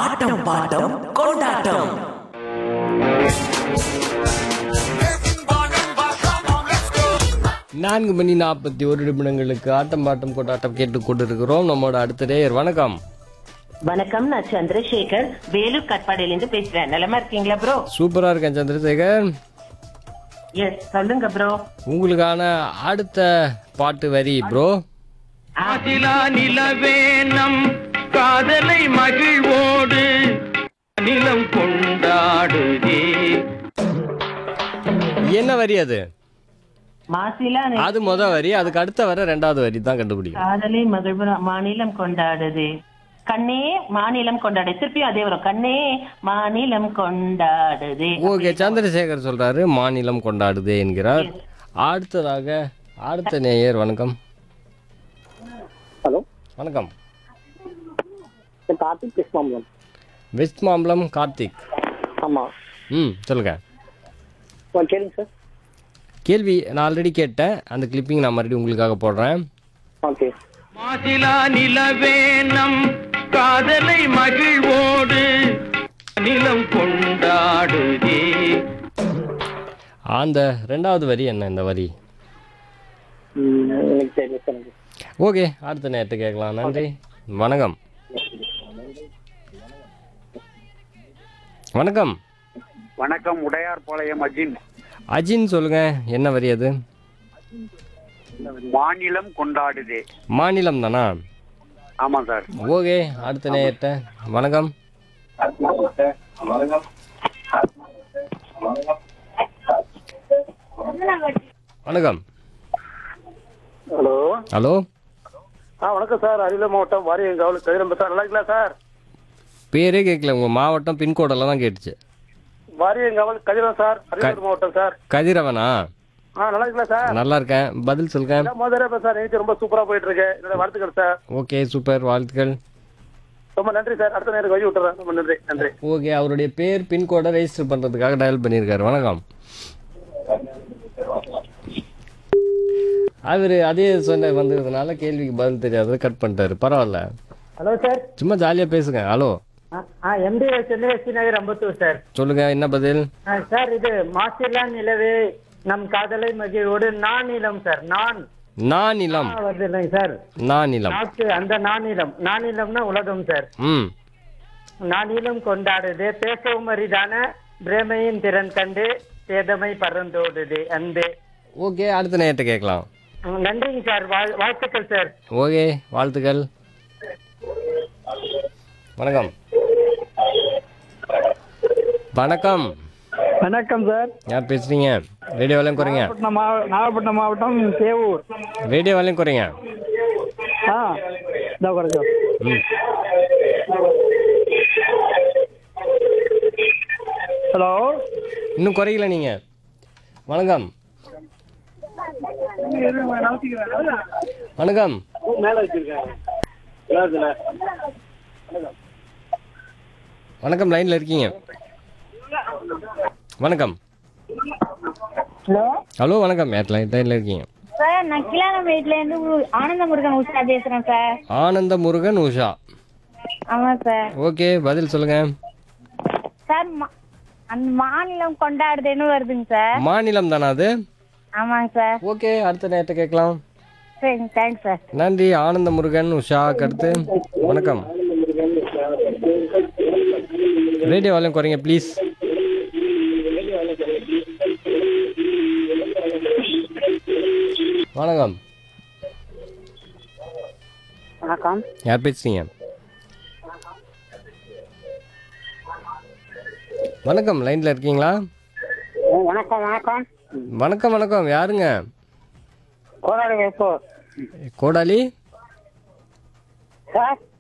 ஆட்டம் bottom கொண்டாட்டம் நான்கு மணி நாற்பத்தி ஒரு நிமிடங்களுக்கு ஆட்டம் பாட்டம் கொண்டாட்டம் கேட்டுக் கொண்டிருக்கிறோம் நம்மளோட அடுத்த நேயர் வணக்கம் வணக்கம் நான் சந்திரசேகர் வேலூர் கட்பாடியில இருந்து பேசுறேன் நலமா இருக்கீங்களா ப்ரோ சூப்பரா இருக்கேன் சந்திரசேகர் எஸ் சொல்லுங்க ப்ரோ உங்களுக்கான அடுத்த பாட்டு வரி ப்ரோ ஆதிலா நிலவேனம் காதலை மகிழ்வோடு நிலம் கொண்டாடுதே என்ன வரி அது மாசிலா அது முத வரி அதுக்கு அடுத்த வர ரெண்டாவது வரி தான் கண்டுபிடிக்கும் காதலை மகிழ்வு மாநிலம் கொண்டாடுது கண்ணே மாநிலம் கொண்டாடு திருப்பியும் அதே வரும் கண்ணே மாநிலம் கொண்டாடுது ஓகே சந்திரசேகர் சொல்றாரு மாநிலம் கொண்டாடுதே என்கிறார் அடுத்ததாக அடுத்த நேயர் வணக்கம் ஹலோ வணக்கம் கார்த்திக் கிருஷ்ணாம்பலம் வெஸ்ட் மாம்பலம் கார்த்திக் ஆமாம் ம் சொல்லுங்க கேளுங்க சார் கேள்வி நான் ஆல்ரெடி கேட்டேன் அந்த கிளிப்பிங் நான் மறுபடியும் உங்களுக்காக போடுறேன் ஓகே மாசிலா நிலவேனம் காதலை மகிழ்வோடு நிலம் கொண்டாடுதே அந்த ரெண்டாவது வரி என்ன இந்த வரி எனக்கு தெரியல சார் எனக்கு. ஓகே அடுத்த நேரத்தை கேட்கலாம் நன்றி வணக்கம் வணக்கம் வணக்கம் உடையார் பாளையம் அஜின் அஜின் சொல்லுங்க என்ன வரி அது மாநிலம் கொண்டாடுதே மாநிலம் தானா ஆமாம் சார் ஓகே அடுத்த நேரத்த வணக்கம் வணக்கம் ஹலோ ஹலோ ஆ வணக்கம் சார் அரியலூர் மாவட்டம் வாரியங்காவல் கதிரம்ப சார் நல்லா இருக்கலாம் சார் பேரே கேட்கல உங்க மாவட்டம் பின்கோடெல்லாம் தான் கேட்டுச்சு வாரியங்காவல் கதிரம் சார் அரியலூர் மாவட்டம் சார் கதிரவனா ஆ நல்லா இருக்கலாம் சார் நல்லா இருக்கேன் பதில் சொல்லுங்க முதல்ல இப்போ சார் நிகழ்ச்சி ரொம்ப சூப்பராக போயிட்டு இருக்கு என்னோட வாழ்த்துக்கள் சார் ஓகே சூப்பர் வாழ்த்துக்கள் ரொம்ப நன்றி சார் அடுத்த நேரம் வழி விட்டுறேன் ரொம்ப நன்றி நன்றி ஓகே அவருடைய பேர் பின்கோடை ரெஜிஸ்டர் பண்ணுறதுக்காக டயல் பண்ணியிருக்காரு வணக்கம் அவர் அதே சொன்ன வந்ததுனால கேள்விக்கு பதில் தெரியாத கட் பண்ணிட்டாரு பரவாயில்ல ஹலோ சார் சும்மா ஜாலியாக பேசுங்க ஹலோ ஆ எம்டி சென்னை நகர் அம்பத்தூர் சார் சொல்லுங்க என்ன பதில் ஆ, சார் இது மாசிலா நிலவே நம் காதலை மகிழ்வோடு நானிலம் சார் நான் நானிலம் ஆ, வருது இல்லைங்க சார் நானிலம் நாக்கு அந்த நானிலம் நானிலம்னா உலகம் சார் ம் நானிலம் கொண்டாடுது பேசவும் அரிதான பிரேமையின் திறன் கண்டு சேதமை பறந்தோடுது அன்பே ஓகே அடுத்த நேரத்தை கேட்கலாம் ம், நன்றிங்க சார் வாழ்- வாழ்த்துக்கள் சார் ஓகே வாழ்த்துக்கள் வணக்கம் வணக்கம் வணக்கம் சார் யார் பேசுறீங்க ரேடியோ வேலையும் குறைங்க நாகப்பட்டினம் மாவ- நாகப்பட்டினம் மாவட்டம் சேவூர் ரேடியோ வேலையும் குறைங்க ஆ இதோ குறைச்சோம் ம் ஹலோ இன்னும் குறையல நீங்க வணக்கம் வணக்கம் மேலே வச்சிருக்கேன் நல்லா இருக்குண்ணே வணக்கம் லைன்ல இருக்கீங்க வணக்கம் ஹலோ ஹலோ வணக்கம் யார் லைன் லைன்ல இருக்கீங்க சார் நான் கிளானமேட்ல இருந்து உ- ஆனந்த முருகன் உஷா பேசுறேன் சார் ஆனந்த முருகன் உஷா ஆமா சார் ஓகே பதில் சொல்லுங்க சார் மா- அந்த மாநிலம் கொண்டாடுதுன்னு வருதுங்க சார் மாநிலம் தானா அது ஆமாங்க சார் ஓகே அடுத்த நேரத்தை கேட்கலாம் சரிங்க தேங்க்ஸ் சார் நன்றி ஆனந்த முருகன் உஷா கருத்து வணக்கம் ரேடியோ வால்யூம் குறைங்க ப்ளீஸ் வணக்கம் வணக்கம் யார் பேசுறீங்க வணக்கம் லைன்ல இருக்கீங்களா வணக்கம் வணக்கம் வணக்கம் வணக்கம் யாருங்க கோடாடி வைப்போ கோடாலி சார்